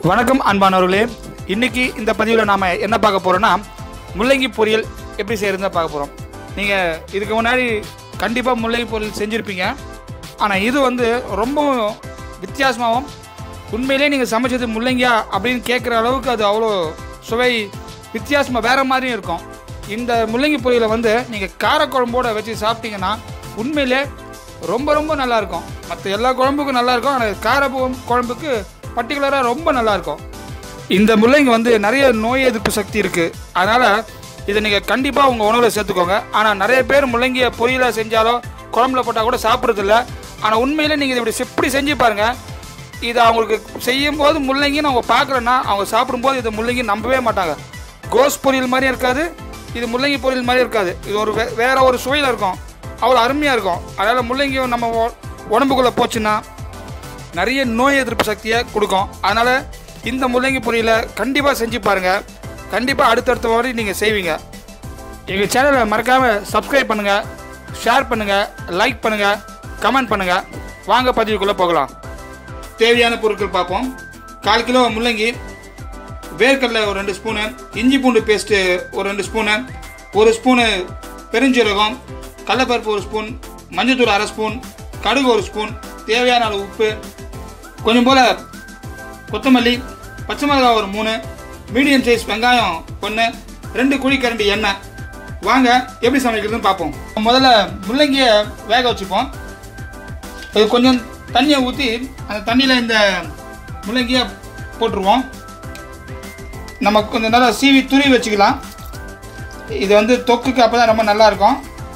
வணக்கம் அன்பானவர்களே இன்னைக்கு இந்த பதிவில் நாம் என்ன பார்க்க போகிறோன்னா முள்ளங்கி பொரியல் எப்படி செய்யறதுன்னு பார்க்க போகிறோம் நீங்கள் இதுக்கு முன்னாடி கண்டிப்பாக முள்ளங்கி பொரியல் செஞ்சுருப்பீங்க ஆனால் இது வந்து ரொம்பவும் வித்தியாசமாகவும் உண்மையிலே நீங்கள் சமைச்சது முள்ளங்கியா அப்படின்னு கேட்குற அளவுக்கு அது அவ்வளோ சுவை வித்தியாசமாக வேறு மாதிரியும் இருக்கும் இந்த முள்ளங்கி பொரியலை வந்து நீங்கள் காரக்குழம்போட வச்சு சாப்பிட்டீங்கன்னா உண்மையிலே ரொம்ப ரொம்ப நல்லா இருக்கும் மற்ற எல்லா குழம்புக்கும் நல்லா இருக்கும் ஆனால் கார கு- குழம்புக்கு பர்டிகுலராக ரொம்ப நல்லா இருக்கும் இந்த முள்ளங்கி வந்து நிறைய நோய் எதிர்ப்பு சக்தி இருக்குது அதனால் இதை நீங்கள் கண்டிப்பாக உங்கள் உணவில் சேர்த்துக்கோங்க ஆனால் நிறைய பேர் முள்ளங்கியை பொரியலாக செஞ்சாலோ குழம்புல போட்டால் கூட சாப்பிட்றதில்ல ஆனால் உண்மையிலே நீங்கள் இப்படி எப்படி செஞ்சு பாருங்கள் இது அவங்களுக்கு செய்யும்போது முள்ளங்கின்னு அவங்க பார்க்குறேன்னா அவங்க சாப்பிடும்போது இது முள்ளங்கி நம்பவே மாட்டாங்க கோஸ் பொரியல் மாதிரியும் இருக்காது இது முள்ளங்கி பொரியல் மாதிரி இருக்காது இது ஒரு வே வேற ஒரு சுவையில் இருக்கும் அவ்வளோ அருமையாக இருக்கும் அதனால் முள்ளங்கி நம்ம உ- உடம்புக்குள்ளே போச்சுன்னா நிறைய நோய் எதிர்ப்பு சக்தியை கொடுக்கும் அதனால் இந்த முள்ளங்கி பொரியலை கண்டிப்பாக செஞ்சு பாருங்கள் கண்டிப்பாக அடுத்தடுத்த முறை நீங்கள் செய்வீங்க எங்கள் சேனலை மறக்காமல் சப்ஸ்கிரைப் பண்ணுங்கள் ஷேர் பண்ணுங்கள் லைக் பண்ணுங்கள் கமெண்ட் பண்ணுங்கள் வாங்க பதிவுக்குள்ளே போகலாம் தேவையான பொருட்கள் பார்ப்போம் கால் கிலோ முள்ளங்கி வேர்க்கடலை ஒரு ரெண்டு ஸ்பூனு இஞ்சி பூண்டு பேஸ்ட்டு ஒரு ரெண்டு ஸ்பூனு ஒரு ஸ்பூனு பெருஞ்சீரகம் கடலப்பருப்பு ஒரு ஸ்பூன் மஞ்சள்தூள் அரை ஸ்பூன் கடுகு ஒரு ஸ்பூன் தேவையான அளவு உப்பு கொஞ்சம் போல் கொத்தமல்லி பச்சை மிளகாய் ஒரு மூணு மீடியம் சைஸ் வெங்காயம் ஒன்று ரெண்டு குழிக்கரண்டி எண்ணெய் வாங்க எப்படி சமைக்கிறதுன்னு பார்ப்போம் முதல்ல முள்ளங்கியை வேக வச்சுப்போம் இது கொஞ்சம் தண்ணியை ஊற்றி அந்த தண்ணியில் இந்த முள்ளங்கியை போட்டுருவோம் நம்ம கொஞ்சம் நல்லா சீவி துருவி வச்சுக்கலாம் இது வந்து தொக்குக்கு அப்போ தான் ரொம்ப நல்லா இருக்கும்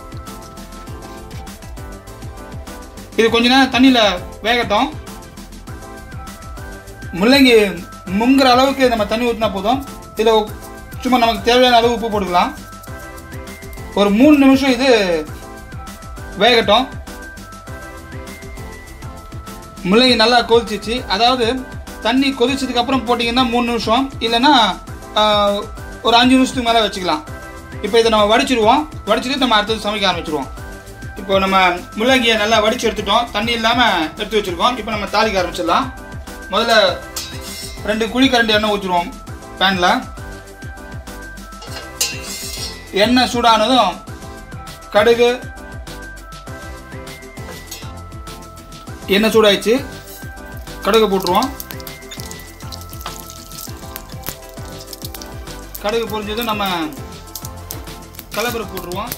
இது கொஞ்ச நேரம் தண்ணியில் வேகட்டும் முள்ளங்கி முங்குற அளவுக்கு நம்ம தண்ணி ஊற்றினா போதும் இதில் சும்மா நமக்கு தேவையான அளவு உப்பு போட்டுக்கலாம் ஒரு மூணு நிமிஷம் இது வேகட்டும் முள்ளங்கி நல்லா கொதிச்சிச்சு அதாவது தண்ணி கொதிச்சதுக்கு அப்புறம் போட்டிங்கன்னா மூணு நிமிஷம் இல்லைன்னா ஆஹ், ஒரு அஞ்சு நிமிஷத்துக்கு மேலே வச்சுக்கலாம் இப்போ இதை நம்ம வடிச்சிடுவோம் வடிச்சிட்டு நம்ம அடுத்தது சமைக்க ஆரம்பிச்சிடுவோம் இப்போ நம்ம முள்ளங்கியை நல்லா வடிச்சு எடுத்துட்டோம் தண்ணி இல்லாமல் எடுத்து வச்சுருக்கோம் இப்போ நம்ம தாளிக்க ஆரம்பிச்சிடலாம் முதல்ல ரெண்டு குழி கரண்டி எண்ணெய் ஊற்றிடுவோம் பேனில் எண்ணெய் சூடானதும் கடுகு எண்ணெய் சூடாயிடுச்சு கடுகு போட்டுருவோம் கடுகு பொரிஞ்சதும் நம்ம கலப்பருப்பு போட்டுருவோம்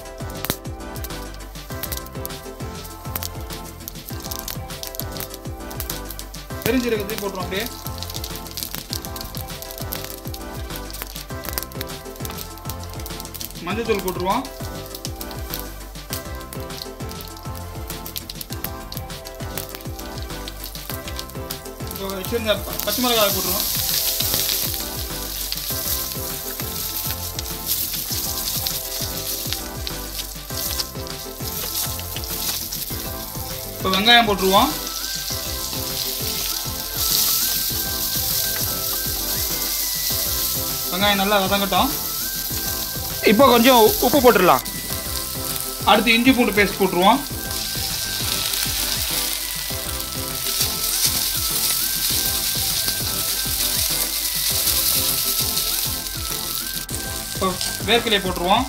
பெருஞ்சீரகத்தையும் போட்டுருவோம் அப்படியே மஞ்சத்தூள் போட்டுருவோம் இப்போ வச்சிருந்த ப- பச்சை மிளகாய் போட்டுருவோம் இப்போ வெங்காயம் போட்டுருவோம் வெங்காயம் நல்லா வதங்கட்டும் இப்போ கொஞ்சம் உ- உப்பு போட்டுடலாம் அடுத்து இஞ்சி பூண்டு பேஸ்ட் போட்டுருவோம் இப்போ வேர்க்கலையை போட்டுருவோம்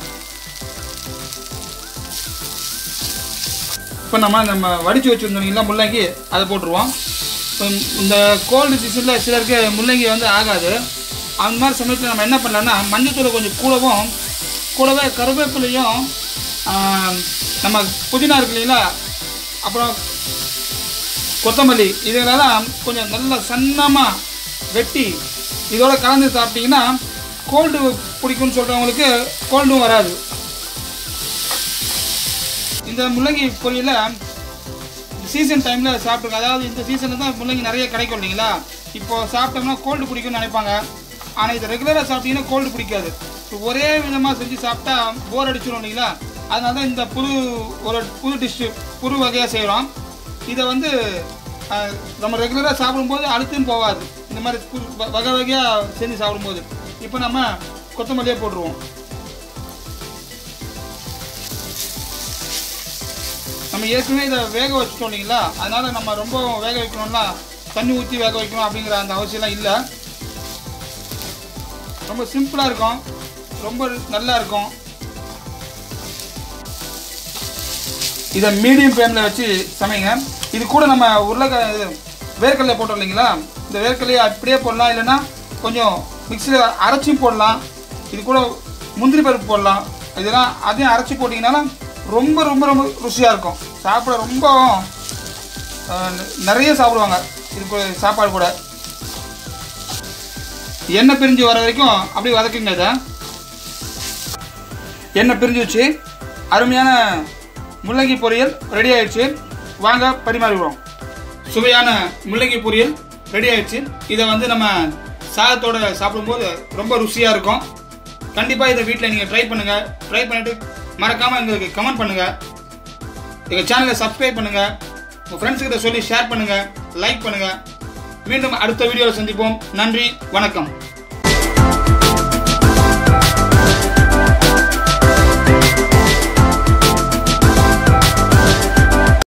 இப்போ நம்ம நம்ம வடித்து வச்சுருந்தோங்களா முள்ளங்கி அதை போட்டுருவோம் இப்போ இந்த கோல்டு சீசனில் சிலருக்கு முள்ளங்கி வந்து ஆகாது அந்த மாதிரி சமயத்தில் நம்ம என்ன பண்ணலாம்னா மஞ்சத்தூளை கொஞ்சம் கூடவும் கூடவே கருவேப்பிலையும் ஆம், நம்ம புதினா இருக்கு இல்லைங்களா அப்புறம் கொத்தமல்லி இதெல்லாம் கொஞ்சம் நல்லா சன்னமாக வெட்டி இதோட கலந்து சாப்பிட்டீங்கன்னா கோல்டு பிடிக்கும்னு சொல்கிறவங்களுக்கு கோல்டும் வராது இந்த முள்ளங்கி பொரியல சீசன் டைமில் சாப்பிட்டுருங்க அதாவது இந்த சீசனில் தான் முள்ளங்கி நிறைய கிடைக்கும் இல்லைங்களா இப்போ சாப்பிட்டோம்னா கோல்டு பிடிக்கும்னு நினைப்பாங்க ஆனால் இதை ரெகுலராக சாப்பிட்டீங்கன்னா கோல்டு பிடிக்காது இப்போ ஒரே விதமாக செஞ்சு சாப்பிட்டா போர் அடிச்சிடும் இல்லைங்களா அதனால தான் இந்த புது ஒரு புது டிஷ்ஷு புது வகையாக செய்கிறோம் இதை வந்து அஹ், நம்ம ரெகுலராக சாப்பிடும்போது அழுத்தும் போகாது இந்த மாதிரி புது வ- வகை வகையாக செஞ்சு சாப்பிடும்போது இப்போ நம்ம கொத்தமல்லியே போட்டுருவோம் நம்ம ஏற்கனவே இதை வேக வச்சுட்டோம் இல்லைங்களா அதனால நம்ம ரொம்ப வேக வைக்கணும்னா தண்ணி ஊற்றி வேக வைக்கணும் அப்படிங்கிற அந்த அவசியம்லாம் இல்லை ரொம்ப சிம்பிளாக இருக்கும் ரொம்ப நல்லா இருக்கும் இதை மீடியம் ஃப்ளேமில் வச்சு சமைங்க இது கூட நம்ம உருளைக்க இது வேர்க்கடலை போட்டோம் இல்லைங்களா இந்த வேர்க்கடலையை அப்படியே போடலாம் இல்லைன்னா கொஞ்சம் மிக்சியில் அரைச்சி போடலாம் இது கூட முந்திரி பருப்பு போடலாம் இதெல்லாம் அதையும் அரைச்சி போட்டிங்கனாலும் ரொம்ப ரொம்ப ரொம்ப ருசியாக இருக்கும் சாப்பிட ரொம்ப அஹ், நிறைய சாப்பிடுவாங்க இது கூட சாப்பாடு கூட எண்ணெய் பிரிஞ்சு வர வரைக்கும் அப்படியே வதக்குங்க இதை எண்ணெய் பிரிஞ்சு வச்சு அருமையான முள்ளங்கி பொரியல் ரெடி ஆயிடுச்சு வாங்க பரிமாறிடுவோம் சுவையான முள்ளங்கி பொரியல் ரெடி ஆயிடுச்சு இதை வந்து நம்ம சாதத்தோட சாப்பிடும்போது ரொம்ப ருசியாக இருக்கும் கண்டிப்பாக இதை வீட்டில் நீங்கள் ட்ரை பண்ணுங்கள் ட்ரை பண்ணிவிட்டு மறக்காமல் எங்களுக்கு கமெண்ட் பண்ணுங்கள் எங்கள் சேனலை சப்ஸ்கிரைப் பண்ணுங்கள் உங்கள் ஃப்ரெண்ட்ஸுக்கிட்ட சொல்லி ஷேர் பண்ணுங்கள் லைக் பண்ணுங்கள் மீண்டும் அடுத்த வீடியோவில் சந்திப்போம் நன்றி வணக்கம்